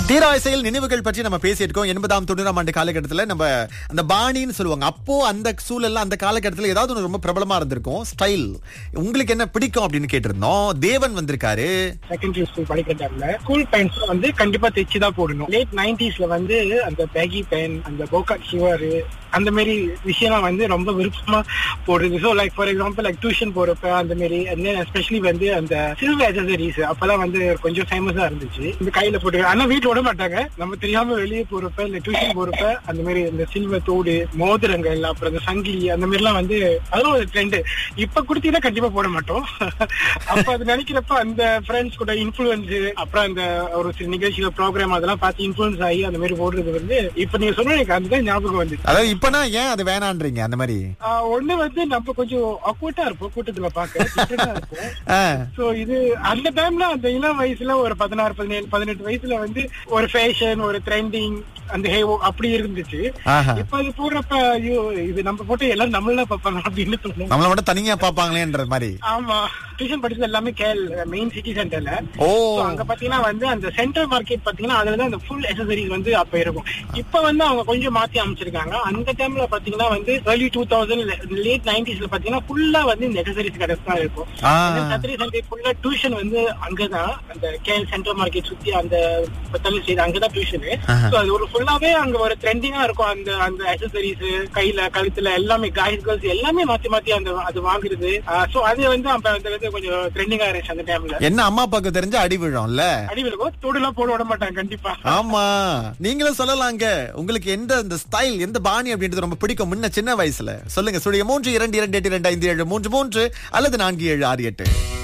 தீராசையில் நினைவுகள் பற்றி நம்ம பேசியிருக்கோம் எண்பதாம் தொண்ணூறாம் ஆண்டு காலகட்டத்தில் நம்ம அந்த பாணின்னு சொல்லுவாங்க அப்போ அந்த சூழல்ல அந்த காலகட்டத்தில் ஏதாவது ஒன்று ரொம்ப பிரபலமா இருந்திருக்கும் ஸ்டைல் உங்களுக்கு என்ன பிடிக்கும் அப்படின்னு கேட்டிருந்தோம் தேவன் வந்திருக்காரு செகண்டரி ஸ்கூல் படிக்கிற டைம்ல ஸ்கூல் பேண்ட்ஸ் வந்து கண்டிப்பா தைச்சு தான் போடணும் லேட் நைன்டிஸ்ல வந்து அந்த பேகி பேன் அந்த போக்கா ஷிவர் அந்த மாதிரி விஷயம்லாம் வந்து ரொம்ப விருப்பமா போடுறது so like for example like tuition போறப்ப அந்த மாதிரி எஸ்பெஷலி வந்து அந்த சில்வர் அசசரிஸ் அப்பெல்லாம் வந்து கொஞ்சம் ஃபேமஸா இருந்துச்சு இந்த கையில போட்டு ஆனா வீட்டுல விட மாட்டாங்க நம்ம தெரியாம வெளியே போறப்ப இல்ல டியூஷன் போறப்ப அந்த மாதிரி இந்த சில்வர் தோடு மோதிரங்கள் அப்புறம் இந்த சங்கிலி அந்த மாதிரி எல்லாம் வந்து அதெல்லாம் ஒரு ட்ரெண்ட் இப்ப குடுத்தீங்கன்னா கண்டிப்பா போட மாட்டோம் அப்ப அது நினைக்கிறப்ப அந்த ஃப்ரெண்ட்ஸ் கூட இன்ஃபுளுன்ஸ் அப்புறம் அந்த ஒரு சில நிகழ்ச்சிகள் ப்ரோக்ராம் அதெல்லாம் பார்த்து இன்ஃபுளுன்ஸ் ஆகி அந்த மாதிரி போடுறது வந்து இப்ப நீங்க சொன்ன எனக்கு அதுதான் ஞாபகம் வந்து அதாவது இப்பனா ஏன் அது வேணான்றீங்க அந்த மாதிரி ஒண்ணு வந்து நம்ம கொஞ்சம் அக்வட்டா இருப்போம் கூட்டத்துல பாக்க different ஆ இருப்போம் ஆ, சோ இது அந்த டைம்ல அந்த இளம் வயசுல ஒரு பதினாறு பதினேழு பதினெட்டு வயசுல வந்து ஒரு ஃபேஷன் ஒரு ட்ரெண்டிங் அந்த ஹே அப்படி இருந்துச்சு ஆஹா. இப்ப அது போடுறப்ப ஐயோ இது நம்ம போட்டு எல்லாரும் நம்மள பார்ப்பாங்க அப்படின்னு தோணும் நம்மள மட்டும் தனியா பாப்பாங்களேன்ற மாதிரி ஆமா டியூஷன் படிச்சது எல்லாமே கேல் மெயின் சிட்டி சென்டர்ல ஓ அங்க பாத்தீங்கன்னா வந்து அந்த சென்ட்ரல் மார்க்கெட் பாத்தீங்கன்னா அதுலதான் அந்த ஃபுல் அசசரிஸ் வந்து அப்ப இருக்கும் இப்ப வந்து அவங்க கொஞ்சம் மாத்தி அமைச்சிருக்காங்க அந்த டைம்ல பாத்தீங்கன்னா வந்து ஏர்லி டூ தௌசண்ட் லேட் நைன்டிஸ்ல பாத்தீங்கன்னா ஃபுல்லா வந்து இந்த அசசரிஸ் கடை தான் இருக்கும் ஆ. சத்திரி சண்டே ஃபுல்லா டியூஷன் வந்து அங்கதான் அந்த கேல் சென்ட்ரல் மார்க்கெட் சுத்தி அந்த பத்தல் சைடு அங்கதான் டியூஷன் ஆஹா. சோ அது ஒரு ஃபுல்லாவே அங்க ஒரு ட்ரெண்டிங்கா இருக்கும் அந்த அந்த அசசரிஸ் கையில கழுத்துல எல்லாமே காய்ஸ் கேர்ள்ஸ் எல்லாமே மாத்தி மாத்தி அந்த அது வாங்குறது சோ அது வந்து அப்ப அந்த வந்து கொஞ்சம் ட்ரெண்டிங்கா இருந்துச்சு அந்த டைம்ல என்ன அம்மா அப்பாவுக்கு தெரிஞ்ச அடி விழும்ல அடிவிலுக்கும் தோடுலாம் போட விட மாட்டாங்க கண்டிப்பா ஆமா நீங்களும் சொல்லலாங்க உங்களுக்கு எந்த இந்த ஸ்டைல் எந்த பாணி அப்படின்றது ரொம்ப பிடிக்கும் முன்ன சின்ன வயசுல சொல்லுங்க சுழிய மூன்று இரண்டு இரண்டு எட்டு இரண்டு ஐந்து ஏழு மூன்று மூன்று அல்லது நான்கு ஏழு ஆறு எட்டு